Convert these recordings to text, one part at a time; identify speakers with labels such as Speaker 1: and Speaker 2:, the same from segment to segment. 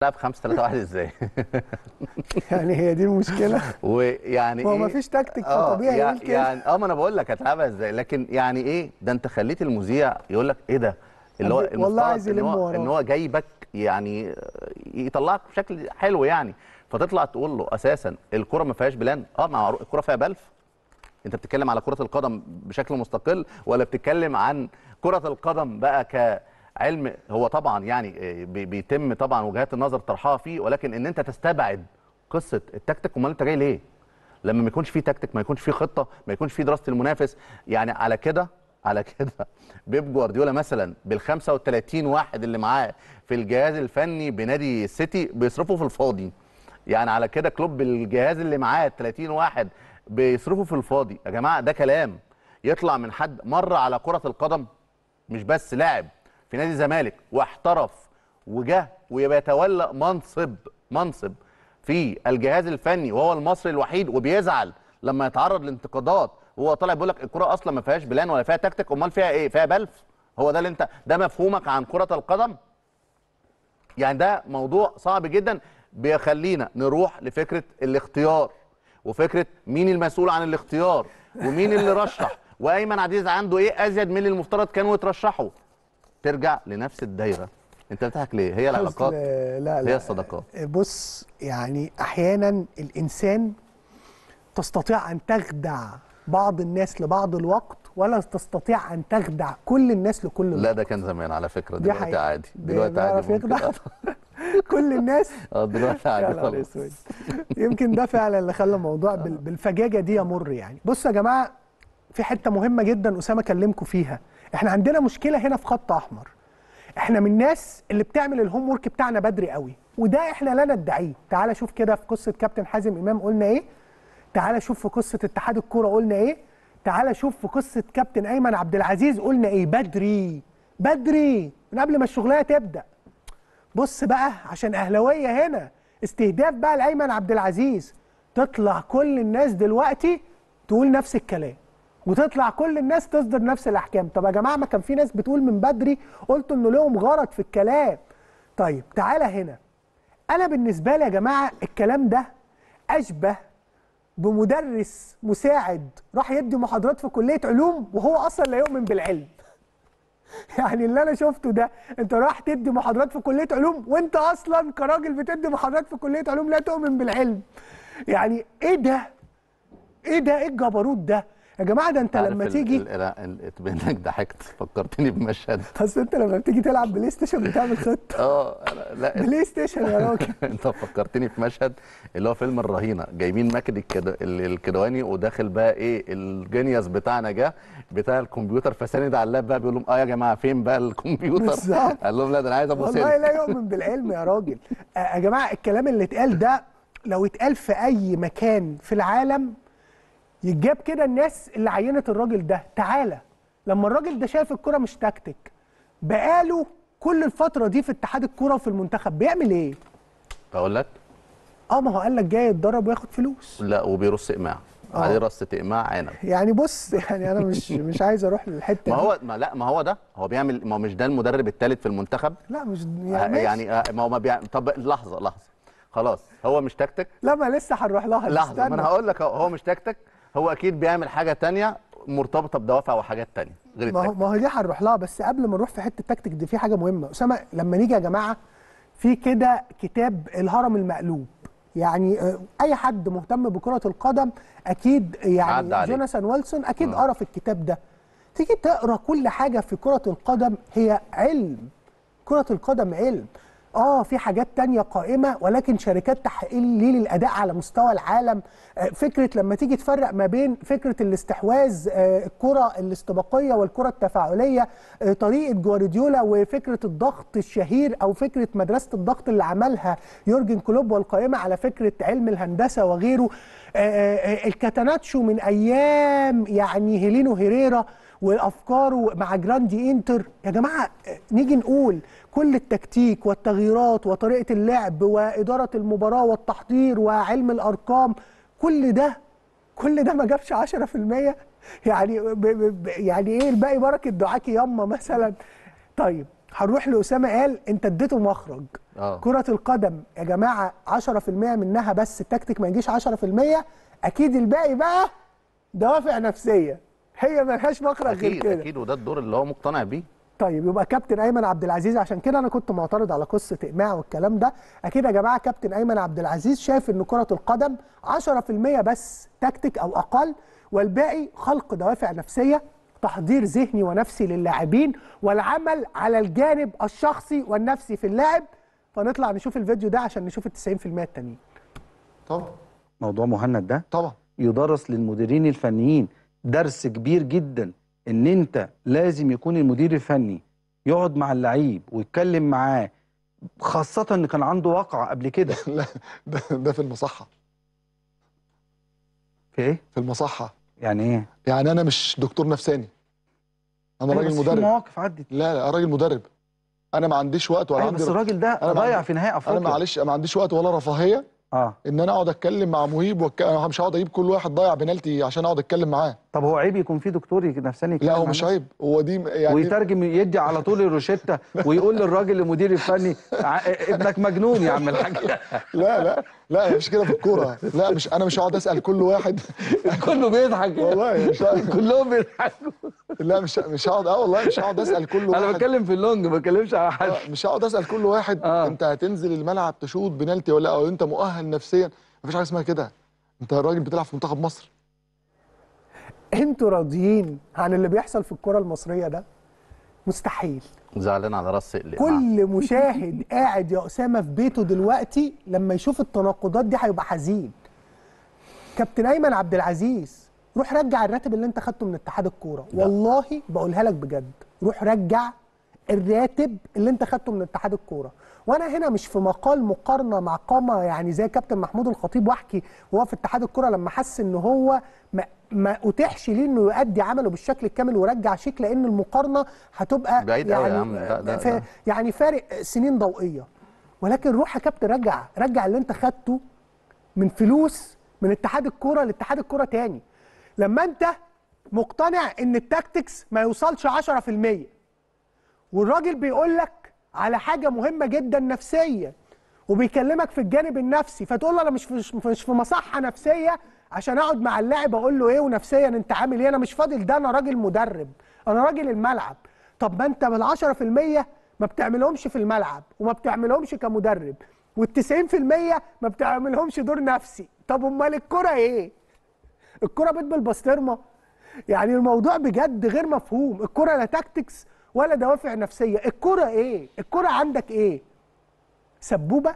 Speaker 1: لعب 5 3 1 ازاي
Speaker 2: يعني هي دي المشكله
Speaker 1: ويعني
Speaker 2: ما هو
Speaker 1: إيه؟
Speaker 2: مفيش تكتيك
Speaker 1: آه،
Speaker 2: فطبيعي
Speaker 1: يع-
Speaker 2: يقول كده.
Speaker 1: يعني اه ما انا بقول لك هتلعبها ازاي لكن يعني ايه ده انت خليت المذيع يقول لك ايه ده اللي هو
Speaker 2: والله
Speaker 1: المفترض
Speaker 2: عايز
Speaker 1: ان
Speaker 2: يلم
Speaker 1: هو
Speaker 2: وراه.
Speaker 1: ان هو جايبك يعني يطلعك بشكل حلو يعني فتطلع تقول له اساسا الكره ما فيهاش بلان اه مع الكره فيها بلف انت بتتكلم على كره القدم بشكل مستقل ولا بتتكلم عن كره القدم بقى كعلم هو طبعا يعني آه، بي- بيتم طبعا وجهات النظر طرحها فيه ولكن ان انت تستبعد قصه التكتيك امال انت جاي ليه لما ما يكونش فيه تكتيك ما يكونش فيه خطه ما يكونش فيه دراسه المنافس يعني على كده على كده بيب جوارديولا مثلا بال 35 واحد اللي معاه في الجهاز الفني بنادي السيتي بيصرفوا في الفاضي يعني على كده كلوب الجهاز اللي معاه 30 واحد بيصرفوا في الفاضي يا جماعه ده كلام يطلع من حد مر على كره القدم مش بس لاعب في نادي الزمالك واحترف وجه وبيتولى منصب منصب في الجهاز الفني وهو المصري الوحيد وبيزعل لما يتعرض لانتقادات وهو طالع بيقول لك الكره اصلا ما فيهاش بلان ولا فيها تكتيك امال فيها ايه فيها بلف هو ده اللي انت ده مفهومك عن كره القدم يعني ده موضوع صعب جدا بيخلينا نروح لفكره الاختيار وفكره مين المسؤول عن الاختيار ومين اللي رشح وايمن عزيز عنده ايه ازيد من اللي المفترض كانوا يترشحوا ترجع لنفس الدايره انت بتضحك ليه هي العلاقات
Speaker 2: أصل- لا لا
Speaker 1: هي الصداقات
Speaker 2: بص يعني احيانا الانسان تستطيع ان تخدع بعض الناس لبعض الوقت ولا تستطيع ان تخدع كل الناس لكل الوقت
Speaker 1: لا ده كان زمان على فكره
Speaker 2: دي
Speaker 1: دلوقتي
Speaker 2: حقيقة.
Speaker 1: عادي
Speaker 2: بي-
Speaker 1: دلوقتي
Speaker 2: بيعرف
Speaker 1: عادي ممكن.
Speaker 2: يخدع كل الناس
Speaker 1: اه دلوقتي
Speaker 2: يا
Speaker 1: عادي
Speaker 2: نهار
Speaker 1: خلاص
Speaker 2: اسود يمكن ده فعلا اللي خلى الموضوع بال- بالفجاجه دي يمر يعني بصوا يا جماعه في حته مهمه جدا اسامه كلمكم فيها احنا عندنا مشكله هنا في خط احمر احنا من الناس اللي بتعمل الهوم ورك بتاعنا بدري قوي وده احنا لا ندعيه تعال شوف كده في قصه كابتن حازم امام قلنا ايه تعال شوف في قصه اتحاد الكوره قلنا ايه تعال شوف في قصه كابتن ايمن عبد العزيز قلنا ايه بدري بدري من قبل ما الشغلانه تبدا بص بقى عشان اهلاويه هنا استهداف بقى لايمن عبد العزيز تطلع كل الناس دلوقتي تقول نفس الكلام وتطلع كل الناس تصدر نفس الاحكام طب يا جماعه ما كان في ناس بتقول من بدري قلت انه لهم غرض في الكلام طيب تعالى هنا انا بالنسبه لي يا جماعه الكلام ده اشبه بمدرس مساعد راح يدي محاضرات في كليه علوم وهو اصلا لا يؤمن بالعلم يعني اللي انا شفته ده انت رايح تدي محاضرات في كليه علوم وانت اصلا كراجل بتدي محاضرات في كليه علوم لا تؤمن بالعلم يعني ايه ده ايه ده ايه الجبروت ده يا جماعه ده انت
Speaker 1: عارف
Speaker 2: لما
Speaker 1: ال-
Speaker 2: تيجي
Speaker 1: ال- ال- ال- انك ضحكت فكرتني بمشهد
Speaker 2: اصل انت لما بتيجي تلعب بلاي ستيشن بتعمل خطه
Speaker 1: اه أنا- لا
Speaker 2: بلاي ستيشن يا راجل
Speaker 1: انت فكرتني في مشهد اللي هو فيلم الرهينه جايبين ماجد الكد- ال- الكدواني وداخل بقى ايه الجينيوس بتاعنا جه بتاع الكمبيوتر فساند على اللاب بقى بيقول لهم اه يا جماعه فين بقى الكمبيوتر
Speaker 2: بالظبط.
Speaker 1: قال لهم لا ده انا عايز ابو
Speaker 2: والله
Speaker 1: سلك
Speaker 2: لا يؤمن بالعلم يا راجل آه، يا جماعه الكلام اللي اتقال ده لو اتقال في اي مكان في العالم يتجاب كده الناس اللي عينت الراجل ده تعالى لما الراجل ده شايف الكرة مش تكتيك بقاله كل الفترة دي في اتحاد الكرة وفي المنتخب بيعمل ايه؟
Speaker 1: اقول لك
Speaker 2: اه ما هو قال لك جاي يتدرب وياخد فلوس
Speaker 1: لا وبيرص اقماع
Speaker 2: آه.
Speaker 1: عليه رصه اقماع عنب
Speaker 2: يعني بص يعني انا مش مش عايز اروح للحته
Speaker 1: ما
Speaker 2: دي.
Speaker 1: هو ما لا ما هو ده هو بيعمل ما هو مش ده المدرب الثالث في المنتخب
Speaker 2: لا مش
Speaker 1: يعني,
Speaker 2: يعني, ماشي.
Speaker 1: يعني آه، ما هو ما بيعمل طب لحظه لحظه خلاص هو مش تكتيك
Speaker 2: لا ما لسه هنروح لها
Speaker 1: لحظه ما
Speaker 2: استنى.
Speaker 1: انا هقول لك أهو، هو مش تكتيك هو اكيد بيعمل حاجه تانية مرتبطه بدوافع وحاجات تانية غير
Speaker 2: ما هو
Speaker 1: التكتيك
Speaker 2: ما هو دي هنروح لها بس قبل ما نروح في حته التكتيك دي في حاجه مهمه اسامه لما نيجي يا جماعه في كده كتاب الهرم المقلوب يعني آه، اي حد مهتم بكره القدم اكيد
Speaker 1: عدى
Speaker 2: يعني
Speaker 1: عليه.
Speaker 2: جوناثان ويلسون اكيد
Speaker 1: آه.
Speaker 2: قرا في الكتاب ده تيجي تقرا كل حاجه في كره القدم هي علم كره القدم علم اه في حاجات تانية قائمة ولكن شركات تحليل الأداء على مستوى العالم آه، فكرة لما تيجي تفرق ما بين فكرة الاستحواذ آه، الكرة الاستباقية والكرة التفاعلية آه، طريقة جوارديولا وفكرة الضغط الشهير أو فكرة مدرسة الضغط اللي عملها يورجن كلوب والقائمة على فكرة علم الهندسة وغيره آه، آه، الكاتاناتشو من أيام يعني هيلينو هيريرا وافكاره مع جراندي انتر يا جماعه آه، نيجي نقول كل التكتيك والتغييرات وطريقه اللعب واداره المباراه والتحضير وعلم الارقام كل ده كل ده ما جابش 10% يعني ب ب ب يعني ايه الباقي بركه دعاكي ياما مثلا طيب هنروح لاسامه قال انت اديته مخرج
Speaker 1: اه
Speaker 2: كرة القدم يا جماعة 10% منها بس التكتيك ما يجيش 10% أكيد الباقي بقى دوافع نفسية هي ملهاش مخرج غير
Speaker 1: اكيد
Speaker 2: كده
Speaker 1: اكيد وده الدور اللي هو مقتنع بيه
Speaker 2: طيب يبقى كابتن ايمن عبد العزيز عشان كده انا كنت معترض على قصه اقماع والكلام ده اكيد يا جماعه كابتن ايمن عبد العزيز شايف ان كره القدم 10% بس تكتيك او اقل والباقي خلق دوافع نفسيه تحضير ذهني ونفسي للاعبين والعمل على الجانب الشخصي والنفسي في اللاعب فنطلع نشوف الفيديو ده عشان نشوف ال 90% التانيين
Speaker 3: طبعا
Speaker 4: موضوع مهند ده
Speaker 3: طبعا
Speaker 4: يدرس للمديرين الفنيين درس كبير جدا ان انت لازم يكون المدير الفني يقعد مع اللعيب ويتكلم معاه خاصة ان كان عنده واقعة قبل كده
Speaker 3: لا ده, ده في المصحه
Speaker 4: في ايه؟
Speaker 3: في المصحه
Speaker 4: يعني ايه؟
Speaker 3: يعني انا مش دكتور نفساني انا
Speaker 4: أيوة
Speaker 3: راجل
Speaker 4: بس في
Speaker 3: مدرب
Speaker 4: مواقف عدت
Speaker 3: لا لا راجل مدرب انا ما عنديش وقت ولا
Speaker 4: ايوه
Speaker 3: عندي
Speaker 4: بس الراجل ده
Speaker 3: أنا ما
Speaker 4: ضيع
Speaker 3: عندي-
Speaker 4: في نهائي
Speaker 3: انا
Speaker 4: افريقيا
Speaker 3: معلش ما عنديش وقت ولا رفاهيه
Speaker 4: اه
Speaker 3: ان انا اقعد اتكلم مع مهيب وك... انا مش هقعد اجيب كل واحد ضيع بنالتي عشان اقعد اتكلم معاه
Speaker 4: طب هو عيب يكون في دكتور نفساني يتكلم
Speaker 3: لا هو
Speaker 4: مع
Speaker 3: مش
Speaker 4: الناس؟
Speaker 3: عيب هو دي يعني
Speaker 4: ويترجم يدي على طول الروشته ويقول للراجل المدير الفني ع- ابنك مجنون يا عم الحاج
Speaker 3: لا لا لا مش كده في الكوره لا مش انا مش هقعد اسال كل واحد
Speaker 4: كله بيضحك
Speaker 3: والله مش هقعد-
Speaker 4: كلهم بيضحكوا
Speaker 3: لا مش مش هقعد اه والله مش هقعد اسال كل واحد
Speaker 4: انا بتكلم في اللونج ما بتكلمش على حد
Speaker 3: آه، مش هقعد اسال كل واحد
Speaker 4: آه.
Speaker 3: انت هتنزل الملعب تشوط بنالتي ولا لا او انت مؤهل نفسيا مفيش حاجه اسمها كده انت راجل بتلعب في منتخب مصر
Speaker 2: انتوا راضيين عن اللي بيحصل في الكره المصريه ده مستحيل
Speaker 1: زعلان على راس سقل
Speaker 2: كل مشاهد قاعد يا اسامه في بيته دلوقتي لما يشوف التناقضات دي هيبقى حزين كابتن ايمن عبد العزيز روح رجع الراتب اللي انت خدته من اتحاد الكوره
Speaker 1: لا.
Speaker 2: والله بقولها لك بجد روح رجع الراتب اللي انت خدته من اتحاد الكوره وانا هنا مش في مقال مقارنه مع قامه يعني زي كابتن محمود الخطيب واحكي وهو في اتحاد الكوره لما حس ان هو ما, ما اتيحش ليه انه يؤدي عمله بالشكل الكامل ورجع شيك لان المقارنه هتبقى
Speaker 1: بعيد
Speaker 2: يعني
Speaker 1: أوي يا عم، لا، ده-
Speaker 2: ف-
Speaker 1: ده.
Speaker 2: يعني فارق سنين ضوئيه ولكن روح يا كابتن رجع رجع اللي انت خدته من فلوس من اتحاد الكوره لاتحاد الكوره تاني لما انت مقتنع ان التاكتكس ما يوصلش 10% والراجل بيقول لك على حاجه مهمه جدا نفسيه وبيكلمك في الجانب النفسي فتقول له انا مش في مش في مصحه نفسيه عشان اقعد مع اللاعب اقول له ايه ونفسيا انت عامل ايه انا مش فاضل ده انا راجل مدرب انا راجل الملعب طب ما انت بال 10% ما بتعملهمش في الملعب وما بتعملهمش كمدرب وال90% ما بتعملهمش دور نفسي طب امال الكره ايه الكره بيت بالبسطرمه يعني الموضوع بجد غير مفهوم الكره لا تاكتكس ولا دوافع نفسيه الكره ايه الكره عندك ايه سبوبه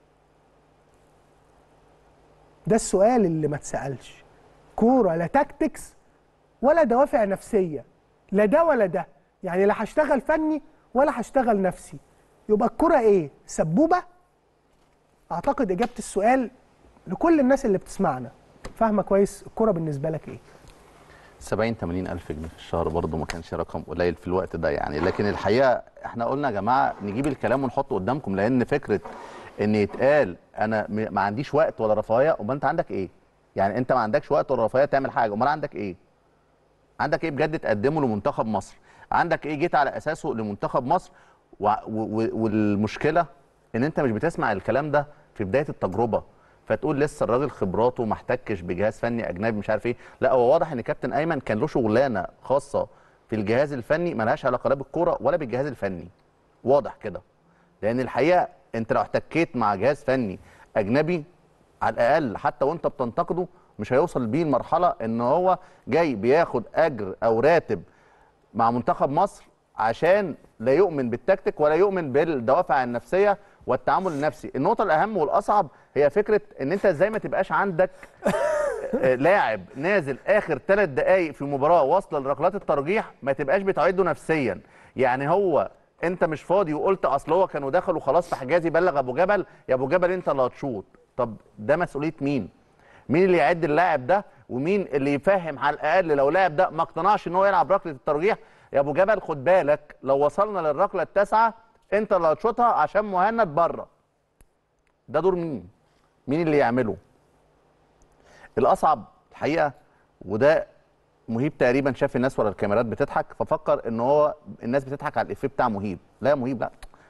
Speaker 2: ده السؤال اللي ما اتسالش كوره لا تاكتكس ولا دوافع نفسيه لا ده ولا ده يعني لا هشتغل فني ولا هشتغل نفسي يبقى الكره ايه سبوبه اعتقد اجابه السؤال لكل الناس اللي بتسمعنا فاهمه كويس الكره بالنسبه لك ايه
Speaker 1: 70 80 الف جنيه في الشهر برضه ما كانش رقم قليل في الوقت ده يعني لكن الحقيقه احنا قلنا يا جماعه نجيب الكلام ونحطه قدامكم لان فكره ان يتقال انا م- ما عنديش وقت ولا رفاهيه امال انت عندك ايه يعني انت ما عندكش وقت ولا رفاهيه تعمل حاجه امال عندك ايه عندك ايه بجد تقدمه لمنتخب مصر عندك ايه جيت على اساسه لمنتخب مصر و... و... والمشكله ان انت مش بتسمع الكلام ده في بدايه التجربه فتقول لسه الراجل خبراته ما احتكش بجهاز فني اجنبي مش عارف ايه لا هو واضح ان كابتن ايمن كان له شغلانه خاصه في الجهاز الفني ملهاش علاقه لا بالكوره ولا بالجهاز الفني واضح كده لان الحقيقه انت لو احتكيت مع جهاز فني اجنبي على الاقل حتى وانت بتنتقده مش هيوصل بيه المرحله ان هو جاي بياخد اجر او راتب مع منتخب مصر عشان لا يؤمن بالتكتيك ولا يؤمن بالدوافع النفسيه والتعامل النفسي النقطه الاهم والاصعب هي فكره ان انت ازاي ما تبقاش عندك آه، لاعب نازل اخر ثلاث دقائق في مباراه واصله لركلات الترجيح ما تبقاش بتعده نفسيا يعني هو انت مش فاضي وقلت اصل هو كانوا دخلوا خلاص في حجازي بلغ ابو جبل يا ابو جبل انت اللي هتشوط طب ده مسؤوليه مين مين اللي يعد اللاعب ده ومين اللي يفهم على الاقل لو لاعب ده ما اقتنعش ان هو يلعب ركله الترجيح يا ابو جبل خد بالك لو وصلنا للركله التاسعه انت اللي هتشوطها عشان مهند بره ده دور مين مين اللي يعمله الاصعب الحقيقه وده مهيب تقريبا شاف الناس ورا الكاميرات بتضحك ففكر ان هو الناس بتضحك على الافيه بتاع مهيب لا يا مهيب لا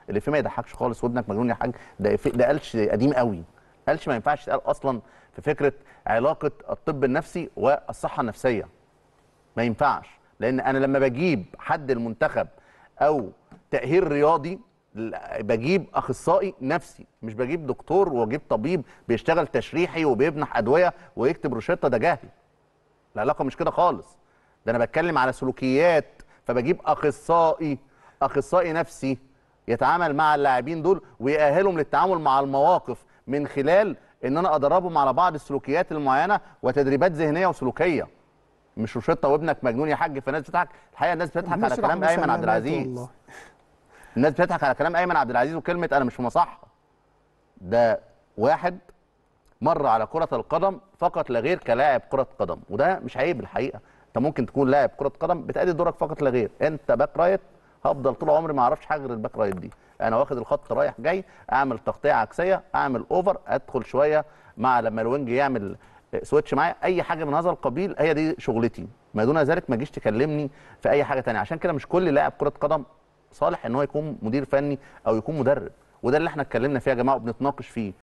Speaker 1: اللي فيه ما يضحكش خالص ودنك مجنون يا حاج ده إفيه- ده قالش قديم قوي قالش ما ينفعش يتقال اصلا في فكره علاقه الطب النفسي والصحه النفسيه ما ينفعش لان انا لما بجيب حد المنتخب او تاهيل رياضي ل- بجيب اخصائي نفسي مش بجيب دكتور واجيب طبيب بيشتغل تشريحي وبيمنح ادويه ويكتب روشته ده جهل العلاقه مش كده خالص ده انا بتكلم على سلوكيات فبجيب اخصائي اخصائي نفسي يتعامل مع اللاعبين دول ويأهلهم للتعامل مع المواقف من خلال ان انا ادربهم على بعض السلوكيات المعينه وتدريبات ذهنيه وسلوكيه مش روشته وابنك مجنون يا حاج فالناس بتضحك الحقيقه الناس بتضحك على
Speaker 2: بنشرح
Speaker 1: كلام ايمن عبد
Speaker 2: مسلمات
Speaker 1: العزيز
Speaker 2: والله.
Speaker 1: الناس بتضحك على كلام ايمن عبد العزيز وكلمه انا مش في مصحه ده واحد مر على كره القدم فقط لا غير كلاعب كره قدم وده مش عيب الحقيقه انت ممكن تكون لاعب كره قدم بتأدي دورك فقط لا غير انت باك رايت هفضل طول عمري ما اعرفش حاجه غير الباك رايت دي انا واخد الخط رايح جاي اعمل تغطيه عكسيه اعمل اوفر ادخل شويه مع لما الوينج يعمل سويتش معايا اي حاجه من هذا القبيل هي دي شغلتي ما دون ذلك ما تجيش تكلمني في اي حاجه تانية عشان كده مش كل لاعب كره قدم صالح ان هو يكون مدير فني او يكون مدرب وده اللي احنا اتكلمنا فيه يا جماعه وبنتناقش فيه